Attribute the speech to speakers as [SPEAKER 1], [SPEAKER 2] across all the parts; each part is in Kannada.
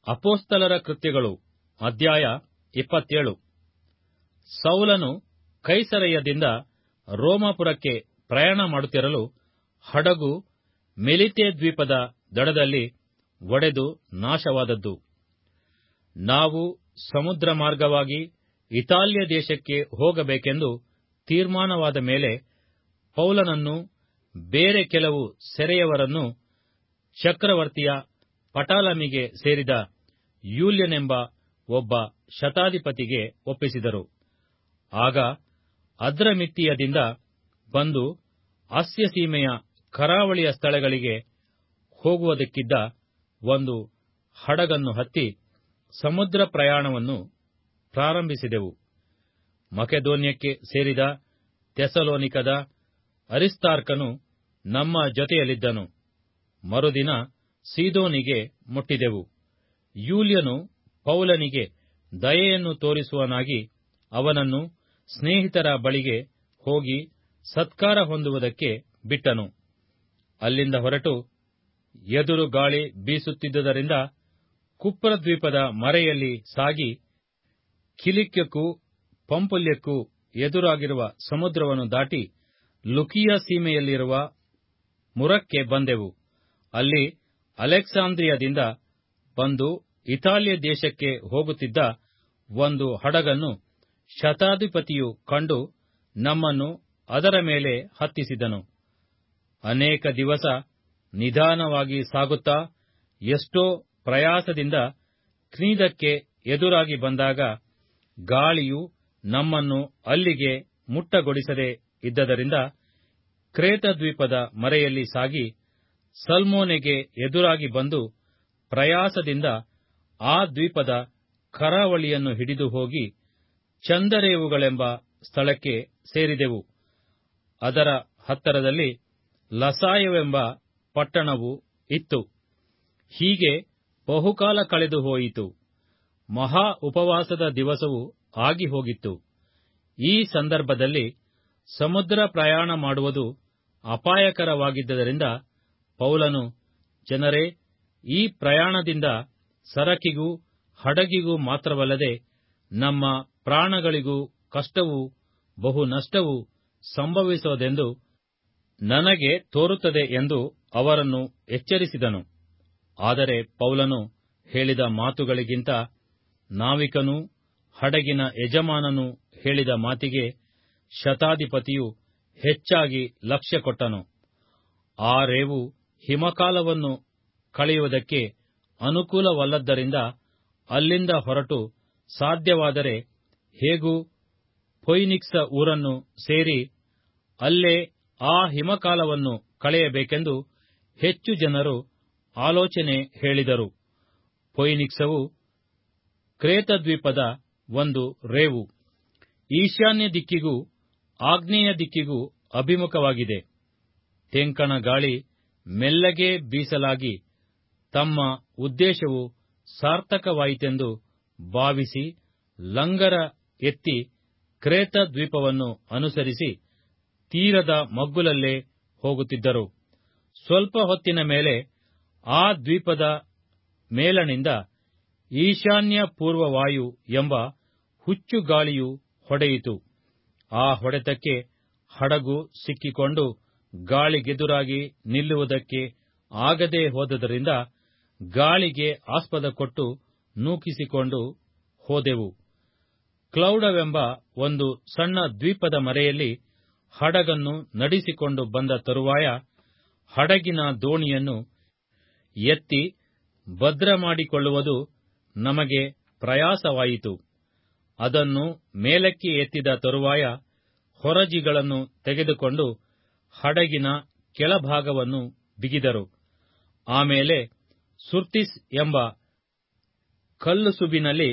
[SPEAKER 1] ಅಪೋಸ್ತಲರ ಕೃತ್ಯಗಳು ಅಧ್ಯಾಯ ಇಪ್ಪತ್ತೇಳು ಸೌಲನು ಕೈಸರಯ್ಯದಿಂದ ರೋಮಾಪುರಕ್ಕೆ ಪ್ರಯಾಣ ಮಾಡುತ್ತಿರಲು ಹಡಗು ಮೆಲಿತೆ ದ್ವೀಪದ ದಡದಲ್ಲಿ ಒಡೆದು ನಾಶವಾದದ್ದು ನಾವು ಸಮುದ್ರ ಮಾರ್ಗವಾಗಿ ಇತಾಲ್ಯ ದೇಶಕ್ಕೆ ಹೋಗಬೇಕೆಂದು ತೀರ್ಮಾನವಾದ ಮೇಲೆ ಪೌಲನನ್ನು ಬೇರೆ ಕೆಲವು ಸೆರೆಯವರನ್ನು ಚಕ್ರವರ್ತಿಯ ಪಟಾಲಮಿಗೆ ಸೇರಿದ ಯೂಲ್ಯನೆಂಬ ಒಬ್ಬ ಶತಾಧಿಪತಿಗೆ ಒಪ್ಪಿಸಿದರು ಆಗ ಅದ್ರಮಿತ್ತಿಯದಿಂದ ಬಂದು ಅಸ್ಯ ಸೀಮೆಯ ಕರಾವಳಿಯ ಸ್ಥಳಗಳಿಗೆ ಹೋಗುವುದಕ್ಕಿದ್ದ ಒಂದು ಹಡಗನ್ನು ಹತ್ತಿ ಸಮುದ್ರ ಪ್ರಯಾಣವನ್ನು ಪ್ರಾರಂಭಿಸಿದೆವು ಮಕೆದೋನ್ಯಕ್ಕೆ ಸೇರಿದ ತೆಸಲೋನಿಕದ ಅರಿಸ್ತಾರ್ಕನು ನಮ್ಮ ಜೊತೆಯಲ್ಲಿದ್ದನು ಮರುದಿನ ಸೀದೋನಿಗೆ ಮುಟ್ಟಿದೆವು ಯೂಲ್ಯನು ಪೌಲನಿಗೆ ದಯೆಯನ್ನು ತೋರಿಸುವನಾಗಿ ಅವನನ್ನು ಸ್ನೇಹಿತರ ಬಳಿಗೆ ಹೋಗಿ ಸತ್ಕಾರ ಹೊಂದುವುದಕ್ಕೆ ಬಿಟ್ಟನು ಅಲ್ಲಿಂದ ಹೊರಟು ಎದುರು ಗಾಳಿ ಬೀಸುತ್ತಿದ್ದುದರಿಂದ ಕುಪ್ರದ್ವೀಪದ ಮರೆಯಲ್ಲಿ ಸಾಗಿ ಕಿಲಿಕ್ಯಕ್ಕೂ ಪಂಪುಲ್ಯಕ್ಕೂ ಎದುರಾಗಿರುವ ಸಮುದ್ರವನ್ನು ದಾಟಿ ಲುಕಿಯ ಸೀಮೆಯಲ್ಲಿರುವ ಮುರಕ್ಕೆ ಬಂದೆವು ಅಲ್ಲಿ ಅಲೆಕ್ಸಾಂದ್ರಿಯದಿಂದ ಬಂದು ಇತಾಲ್ಯ ದೇಶಕ್ಕೆ ಹೋಗುತ್ತಿದ್ದ ಒಂದು ಹಡಗನ್ನು ಶತಾಧಿಪತಿಯು ಕಂಡು ನಮ್ಮನ್ನು ಅದರ ಮೇಲೆ ಹತ್ತಿಸಿದನು ಅನೇಕ ದಿವಸ ನಿಧಾನವಾಗಿ ಸಾಗುತ್ತಾ ಎಷ್ಟೋ ಪ್ರಯಾಸದಿಂದ ಕ್ನೀದಕ್ಕೆ ಎದುರಾಗಿ ಬಂದಾಗ ಗಾಳಿಯು ನಮ್ಮನ್ನು ಅಲ್ಲಿಗೆ ಮುಟ್ಟಗೊಡಿಸದೆ ಇದ್ದದರಿಂದ ಕ್ರೇತ ದ್ವೀಪದ ಮರೆಯಲ್ಲಿ ಸಾಗಿ ಸಲ್ಮೋನೆಗೆ ಎದುರಾಗಿ ಬಂದು ಪ್ರಯಾಸದಿಂದ ಆ ದ್ವೀಪದ ಕರಾವಳಿಯನ್ನು ಹಿಡಿದು ಹೋಗಿ ಚಂದರೇವುಗಳೆಂಬ ಸ್ಥಳಕ್ಕೆ ಸೇರಿದೆವು ಅದರ ಹತ್ತರದಲ್ಲಿ ಲಸಾಯವೆಂಬ ಪಟ್ಟಣವು ಇತ್ತು ಹೀಗೆ ಬಹುಕಾಲ ಕಳೆದು ಹೋಯಿತು ಮಹಾ ಉಪವಾಸದ ದಿವಸವು ಆಗಿ ಹೋಗಿತ್ತು ಈ ಸಂದರ್ಭದಲ್ಲಿ ಸಮುದ್ರ ಪ್ರಯಾಣ ಮಾಡುವುದು ಅಪಾಯಕರವಾಗಿದ್ದರಿಂದ ಪೌಲನು ಜನರೇ ಈ ಪ್ರಯಾಣದಿಂದ ಸರಕಿಗೂ ಹಡಗಿಗೂ ಮಾತ್ರವಲ್ಲದೆ ನಮ್ಮ ಪ್ರಾಣಗಳಿಗೂ ಕಷ್ಟವೂ ಬಹು ನಷ್ಟವೂ ಸಂಭವಿಸೋದೆಂದು ನನಗೆ ತೋರುತ್ತದೆ ಎಂದು ಅವರನ್ನು ಎಚ್ಚರಿಸಿದನು ಆದರೆ ಪೌಲನು ಹೇಳಿದ ಮಾತುಗಳಿಗಿಂತ ನಾವಿಕನೂ ಹಡಗಿನ ಯಜಮಾನನು ಹೇಳಿದ ಮಾತಿಗೆ ಶತಾಧಿಪತಿಯು ಹೆಚ್ಚಾಗಿ ಲಕ್ಷ್ಯ ಕೊಟ್ಟನು ಆ ರೇವು ಹಿಮಕಾಲವನ್ನು ಕಳೆಯುವುದಕ್ಕೆ ಅನುಕೂಲವಲ್ಲದ್ದರಿಂದ ಅಲ್ಲಿಂದ ಹೊರಟು ಸಾಧ್ಯವಾದರೆ ಹೇಗೂ ಫೊಯ್ನಿಕ್ಸ ಊರನ್ನು ಸೇರಿ ಅಲ್ಲೇ ಆ ಹಿಮಕಾಲವನ್ನು ಕಳೆಯಬೇಕೆಂದು ಹೆಚ್ಚು ಜನರು ಆಲೋಚನೆ ಹೇಳಿದರು ಫೊಯ್ನಿಕ್ಸವು ಕ್ರೇತದ್ವೀಪದ ಒಂದು ರೇವು ಈಶಾನ್ಯ ದಿಕ್ಕಿಗೂ ಆಗ್ನೇಯ ದಿಕ್ಕಿಗೂ ಅಭಿಮುಖವಾಗಿದೆ ತೆಂಕಣ ಗಾಳಿ ಮೆಲ್ಲಗೆ ಬೀಸಲಾಗಿ ತಮ್ಮ ಉದ್ದೇಶವು ಸಾರ್ಥಕವಾಯಿತೆಂದು ಭಾವಿಸಿ ಲಂಗರ ಎತ್ತಿ ಕ್ರೇತ ದ್ವೀಪವನ್ನು ಅನುಸರಿಸಿ ತೀರದ ಮಗ್ಗುಲಲ್ಲೇ ಹೋಗುತ್ತಿದ್ದರು ಸ್ವಲ್ಪ ಹೊತ್ತಿನ ಮೇಲೆ ಆ ದ್ವೀಪದ ಮೇಲಣಿಂದ ಈಶಾನ್ಯ ಪೂರ್ವವಾಯು ಎಂಬ ಹುಚ್ಚು ಗಾಳಿಯು ಹೊಡೆಯಿತು ಆ ಹೊಡೆತಕ್ಕೆ ಹಡಗು ಸಿಕ್ಕಿಕೊಂಡು ಗಾಳಿಗೆದುರಾಗಿ ನಿಲ್ಲುವುದಕ್ಕೆ ಆಗದೆ ಹೋದದರಿಂದ ಗಾಳಿಗೆ ಆಸ್ಪದ ಕೊಟ್ಟು ನೂಕಿಸಿಕೊಂಡು ಹೋದೆವು ಕ್ಲೌಡವೆಂಬ ಒಂದು ಸಣ್ಣ ದ್ವೀಪದ ಮರೆಯಲ್ಲಿ ಹಡಗನ್ನು ನಡೆಸಿಕೊಂಡು ಬಂದ ತರುವಾಯ ಹಡಗಿನ ದೋಣಿಯನ್ನು ಎತ್ತಿ ಭದ್ರ ಮಾಡಿಕೊಳ್ಳುವುದು ನಮಗೆ ಪ್ರಯಾಸವಾಯಿತು ಅದನ್ನು ಮೇಲಕ್ಕೆ ಎತ್ತಿದ ತರುವಾಯ ಹೊರಜಿಗಳನ್ನು ತೆಗೆದುಕೊಂಡು ಹಡಗಿನ ಕೆಳಭಾಗವನ್ನು ಬಿಗಿದರು ಆಮೇಲೆ ಸುರ್ತಿಸ್ ಎಂಬ ಕಲ್ಲುಸುಬಿನಲ್ಲಿ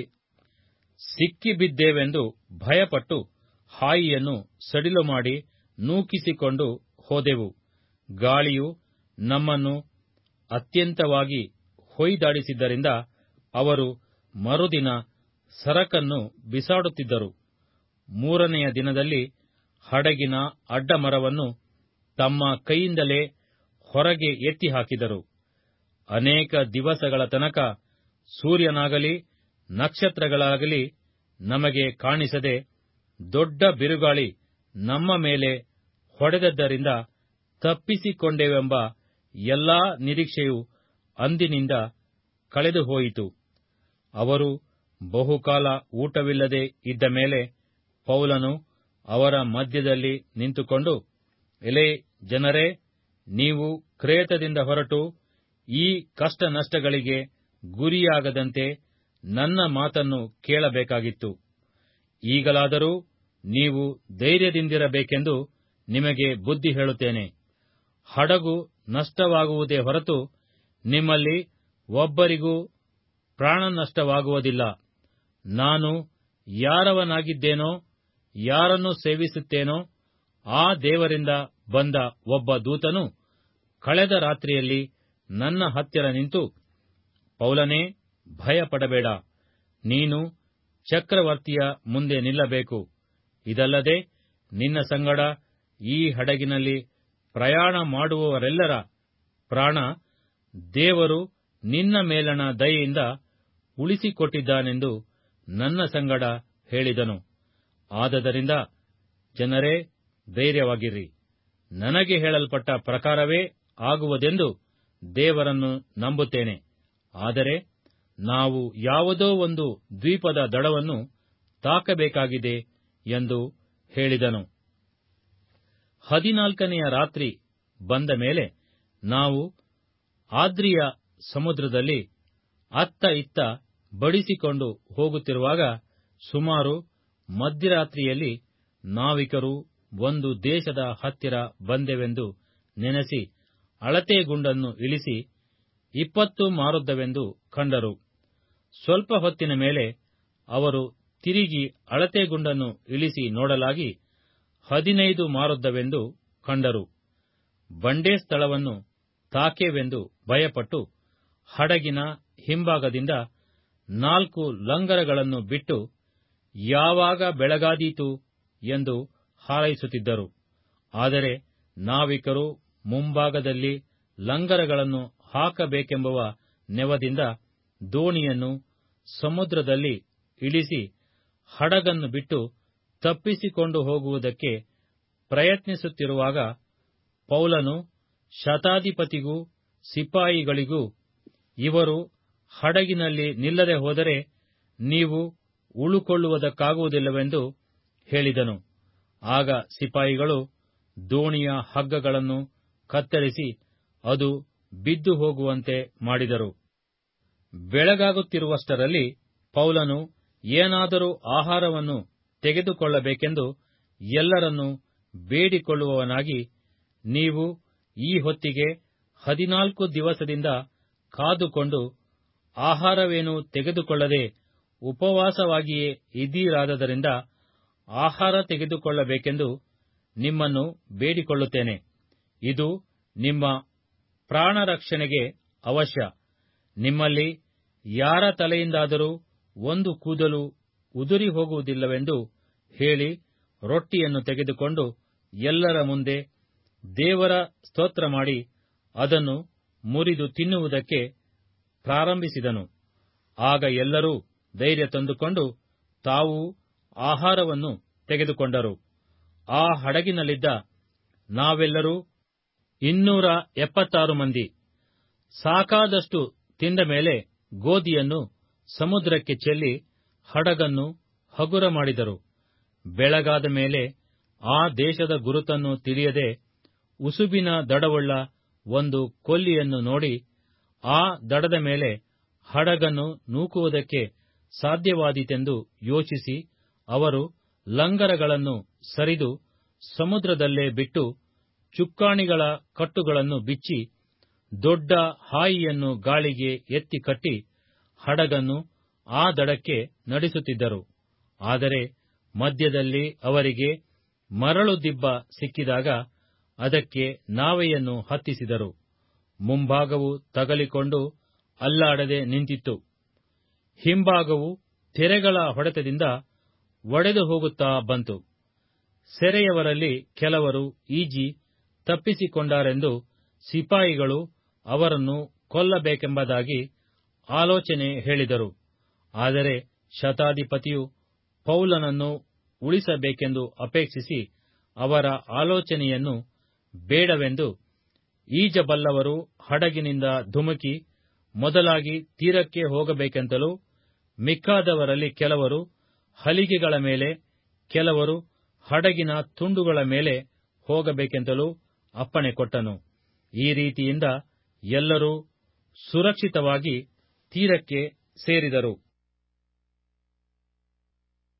[SPEAKER 1] ಸಿಕ್ಕಿಬಿದ್ದೇವೆಂದು ಭಯಪಟ್ಟು ಹಾಯಿಯನ್ನು ಸಡಿಲು ಮಾಡಿ ನೂಕಿಸಿಕೊಂಡು ಹೋದೆವು ಗಾಳಿಯು ನಮ್ಮನ್ನು ಅತ್ಯಂತವಾಗಿ ಹೊಯ್ದಾಡಿಸಿದ್ದರಿಂದ ಅವರು ಮರುದಿನ ಸರಕನ್ನು ಬಿಸಾಡುತ್ತಿದ್ದರು ಮೂರನೆಯ ದಿನದಲ್ಲಿ ಹಡಗಿನ ಅಡ್ಡಮರವನ್ನು ತಮ್ಮ ಕೈಯಿಂದಲೇ ಹೊರಗೆ ಎತ್ತಿ ಹಾಕಿದರು ಅನೇಕ ದಿವಸಗಳ ತನಕ ಸೂರ್ಯನಾಗಲಿ ನಕ್ಷತ್ರಗಳಾಗಲಿ ನಮಗೆ ಕಾಣಿಸದೆ ದೊಡ್ಡ ಬಿರುಗಾಳಿ ನಮ್ಮ ಮೇಲೆ ಹೊಡೆದದ್ದರಿಂದ ತಪ್ಪಿಸಿಕೊಂಡೆವೆಂಬ ಎಲ್ಲಾ ನಿರೀಕ್ಷೆಯು ಅಂದಿನಿಂದ ಕಳೆದು ಹೋಯಿತು ಅವರು ಬಹುಕಾಲ ಊಟವಿಲ್ಲದೆ ಇದ್ದ ಮೇಲೆ ಪೌಲನು ಅವರ ಮಧ್ಯದಲ್ಲಿ ನಿಂತುಕೊಂಡು ಎಲೇ ಜನರೇ ನೀವು ಕ್ರೇತದಿಂದ ಹೊರಟು ಈ ಕಷ್ಟ ನಷ್ಟಗಳಿಗೆ ಗುರಿಯಾಗದಂತೆ ನನ್ನ ಮಾತನ್ನು ಕೇಳಬೇಕಾಗಿತ್ತು ಈಗಲಾದರೂ ನೀವು ಧೈರ್ಯದಿಂದಿರಬೇಕೆಂದು ನಿಮಗೆ ಬುದ್ಧಿ ಹೇಳುತ್ತೇನೆ ಹಡಗು ನಷ್ಟವಾಗುವುದೇ ಹೊರತು ನಿಮ್ಮಲ್ಲಿ ಒಬ್ಬರಿಗೂ ಪ್ರಾಣ ನಷ್ಟವಾಗುವುದಿಲ್ಲ ನಾನು ಯಾರವನಾಗಿದ್ದೇನೋ ಯಾರನ್ನು ಸೇವಿಸುತ್ತೇನೋ ಆ ದೇವರಿಂದ ಬಂದ ಒಬ್ಬ ದೂತನು ಕಳೆದ ರಾತ್ರಿಯಲ್ಲಿ ನನ್ನ ಹತ್ತಿರ ನಿಂತು ಪೌಲನೇ ಭಯಪಡಬೇಡ ನೀನು ಚಕ್ರವರ್ತಿಯ ಮುಂದೆ ನಿಲ್ಲಬೇಕು ಇದಲ್ಲದೆ ನಿನ್ನ ಸಂಗಡ ಈ ಹಡಗಿನಲ್ಲಿ ಪ್ರಯಾಣ ಮಾಡುವವರೆಲ್ಲರ ಪ್ರಾಣ ದೇವರು ನಿನ್ನ ಮೇಲಣ ದಯೆಯಿಂದ ಉಳಿಸಿಕೊಟ್ಟಿದ್ದಾನೆಂದು ನನ್ನ ಸಂಗಡ ಹೇಳಿದನು ಆದದರಿಂದ ಜನರೇ ಧೈರ್ಯವಾಗಿರ್ರಿ ನನಗೆ ಹೇಳಲ್ಪಟ್ಟ ಪ್ರಕಾರವೇ ಆಗುವುದೆಂದು ದೇವರನ್ನು ನಂಬುತ್ತೇನೆ ಆದರೆ ನಾವು ಯಾವುದೋ ಒಂದು ದ್ವೀಪದ ದಡವನ್ನು ತಾಕಬೇಕಾಗಿದೆ ಎಂದು ಹೇಳಿದನು ಹದಿನಾಲ್ಕನೆಯ ರಾತ್ರಿ ಬಂದ ಮೇಲೆ ನಾವು ಆದ್ರಿಯ ಸಮುದ್ರದಲ್ಲಿ ಅತ್ತ ಇತ್ತ ಬಡಿಸಿಕೊಂಡು ಹೋಗುತ್ತಿರುವಾಗ ಸುಮಾರು ಮಧ್ಯರಾತ್ರಿಯಲ್ಲಿ ನಾವಿಕರು ಒಂದು ದೇಶದ ಹತ್ತಿರ ಬಂದೆವೆಂದು ನೆನೆಸಿ ಅಳತೆ ಗುಂಡನ್ನು ಇಳಿಸಿ ಇಪ್ಪತ್ತು ಮಾರುದ್ದವೆಂದು ಕಂಡರು ಸ್ವಲ್ಪ ಹೊತ್ತಿನ ಮೇಲೆ ಅವರು ತಿರುಗಿ ಅಳತೆ ಗುಂಡನ್ನು ಇಳಿಸಿ ನೋಡಲಾಗಿ ಹದಿನೈದು ಮಾರುದ್ದವೆಂದು ಕಂಡರು ಬಂಡೆ ಸ್ಥಳವನ್ನು ತಾಕೇವೆಂದು ಭಯಪಟ್ಟು ಹಡಗಿನ ಹಿಂಭಾಗದಿಂದ ನಾಲ್ಕು ಲಂಗರಗಳನ್ನು ಬಿಟ್ಟು ಯಾವಾಗ ಬೆಳಗಾದೀತು ಎಂದು ಹಾರೈಸುತ್ತಿದ್ದರು ಆದರೆ ನಾವಿಕರು ಮುಂಭಾಗದಲ್ಲಿ ಲಂಗರಗಳನ್ನು ಹಾಕಬೇಕೆಂಬುವ ನೆವದಿಂದ ದೋಣಿಯನ್ನು ಸಮುದ್ರದಲ್ಲಿ ಇಳಿಸಿ ಹಡಗನ್ನು ಬಿಟ್ಟು ತಪ್ಪಿಸಿಕೊಂಡು ಹೋಗುವುದಕ್ಕೆ ಪ್ರಯತ್ನಿಸುತ್ತಿರುವಾಗ ಪೌಲನು ಶತಾಧಿಪತಿಗೂ ಸಿಪಾಯಿಗಳಿಗೂ ಇವರು ಹಡಗಿನಲ್ಲಿ ನಿಲ್ಲದೆ ಹೋದರೆ ನೀವು ಉಳುಕೊಳ್ಳುವುದಕ್ಕಾಗುವುದಿಲ್ಲವೆಂದು ಹೇಳಿದನು ಆಗ ಸಿಪಾಯಿಗಳು ದೋಣಿಯ ಹಗ್ಗಗಳನ್ನು ಕತ್ತರಿಸಿ ಅದು ಬಿದ್ದು ಹೋಗುವಂತೆ ಮಾಡಿದರು ಬೆಳಗಾಗುತ್ತಿರುವಷ್ಟರಲ್ಲಿ ಪೌಲನು ಏನಾದರೂ ಆಹಾರವನ್ನು ತೆಗೆದುಕೊಳ್ಳಬೇಕೆಂದು ಎಲ್ಲರನ್ನೂ ಬೇಡಿಕೊಳ್ಳುವವನಾಗಿ ನೀವು ಈ ಹೊತ್ತಿಗೆ ಹದಿನಾಲ್ಕು ದಿವಸದಿಂದ ಕಾದುಕೊಂಡು ಆಹಾರವೇನೂ ತೆಗೆದುಕೊಳ್ಳದೆ ಉಪವಾಸವಾಗಿಯೇ ಇದ್ದೀರಾದದರಿಂದ ಆಹಾರ ತೆಗೆದುಕೊಳ್ಳಬೇಕೆಂದು ನಿಮ್ಮನ್ನು ಬೇಡಿಕೊಳ್ಳುತ್ತೇನೆ ಇದು ನಿಮ್ಮ ಪ್ರಾಣರಕ್ಷಣೆಗೆ ಅವಶ್ಯ ನಿಮ್ಮಲ್ಲಿ ಯಾರ ತಲೆಯಿಂದಾದರೂ ಒಂದು ಕೂದಲು ಉದುರಿ ಹೋಗುವುದಿಲ್ಲವೆಂದು ಹೇಳಿ ರೊಟ್ಟಿಯನ್ನು ತೆಗೆದುಕೊಂಡು ಎಲ್ಲರ ಮುಂದೆ ದೇವರ ಸ್ತೋತ್ರ ಮಾಡಿ ಅದನ್ನು ಮುರಿದು ತಿನ್ನುವುದಕ್ಕೆ ಪ್ರಾರಂಭಿಸಿದನು ಆಗ ಎಲ್ಲರೂ ಧೈರ್ಯ ತಂದುಕೊಂಡು ತಾವು ಆಹಾರವನ್ನು ತೆಗೆದುಕೊಂಡರು ಆ ಹಡಗಿನಲ್ಲಿದ್ದ ನಾವೆಲ್ಲರೂ ಇನ್ನೂರ ಎಪ್ಪತ್ತಾರು ಮಂದಿ ಸಾಕಾದಷ್ಟು ತಿಂದ ಮೇಲೆ ಗೋಧಿಯನ್ನು ಸಮುದ್ರಕ್ಕೆ ಚೆಲ್ಲಿ ಹಡಗನ್ನು ಹಗುರ ಮಾಡಿದರು ಬೆಳಗಾದ ಮೇಲೆ ಆ ದೇಶದ ಗುರುತನ್ನು ತಿಳಿಯದೆ ಉಸುಬಿನ ದಡವುಳ್ಳ ಒಂದು ಕೊಲ್ಲಿಯನ್ನು ನೋಡಿ ಆ ದಡದ ಮೇಲೆ ಹಡಗನ್ನು ನೂಕುವುದಕ್ಕೆ ಸಾಧ್ಯವಾದೀತೆಂದು ಯೋಚಿಸಿ ಅವರು ಲಂಗರಗಳನ್ನು ಸರಿದು ಸಮುದ್ರದಲ್ಲೇ ಬಿಟ್ಟು ಚುಕ್ಕಾಣಿಗಳ ಕಟ್ಟುಗಳನ್ನು ಬಿಚ್ಚಿ ದೊಡ್ಡ ಹಾಯಿಯನ್ನು ಗಾಳಿಗೆ ಎತ್ತಿ ಕಟ್ಟಿ ಹಡಗನ್ನು ಆ ದಡಕ್ಕೆ ನಡೆಸುತ್ತಿದ್ದರು ಆದರೆ ಮಧ್ಯದಲ್ಲಿ ಅವರಿಗೆ ಮರಳು ದಿಬ್ಬ ಸಿಕ್ಕಿದಾಗ ಅದಕ್ಕೆ ನಾವೆಯನ್ನು ಹತ್ತಿಸಿದರು ಮುಂಭಾಗವು ತಗಲಿಕೊಂಡು ಅಲ್ಲಾಡದೆ ನಿಂತಿತ್ತು ಹಿಂಭಾಗವು ತೆರೆಗಳ ಹೊಡೆತದಿಂದ ಒಡೆದು ಹೋಗುತ್ತಾ ಬಂತು ಸೆರೆಯವರಲ್ಲಿ ಕೆಲವರು ಈಜಿ ತಪ್ಪಿಸಿಕೊಂಡಾರೆಂದು ಸಿಪಾಯಿಗಳು ಅವರನ್ನು ಕೊಲ್ಲಬೇಕೆಂಬುದಾಗಿ ಆಲೋಚನೆ ಹೇಳಿದರು ಆದರೆ ಶತಾಧಿಪತಿಯು ಪೌಲನನ್ನು ಉಳಿಸಬೇಕೆಂದು ಅಪೇಕ್ಷಿಸಿ ಅವರ ಆಲೋಚನೆಯನ್ನು ಬೇಡವೆಂದು ಈಜಬಲ್ಲವರು ಹಡಗಿನಿಂದ ಧುಮುಕಿ ಮೊದಲಾಗಿ ತೀರಕ್ಕೆ ಹೋಗಬೇಕೆಂತಲೂ ಮಿಕ್ಕಾದವರಲ್ಲಿ ಕೆಲವರು ಹಲಿಗೆಗಳ ಮೇಲೆ ಕೆಲವರು ಹಡಗಿನ ತುಂಡುಗಳ ಮೇಲೆ ಹೋಗಬೇಕೆಂತಲೂ ಅಪ್ಪಣೆ ಕೊಟ್ಟನು ಈ ರೀತಿಯಿಂದ ಎಲ್ಲರೂ ಸುರಕ್ಷಿತವಾಗಿ ತೀರಕ್ಕೆ ಸೇರಿದರು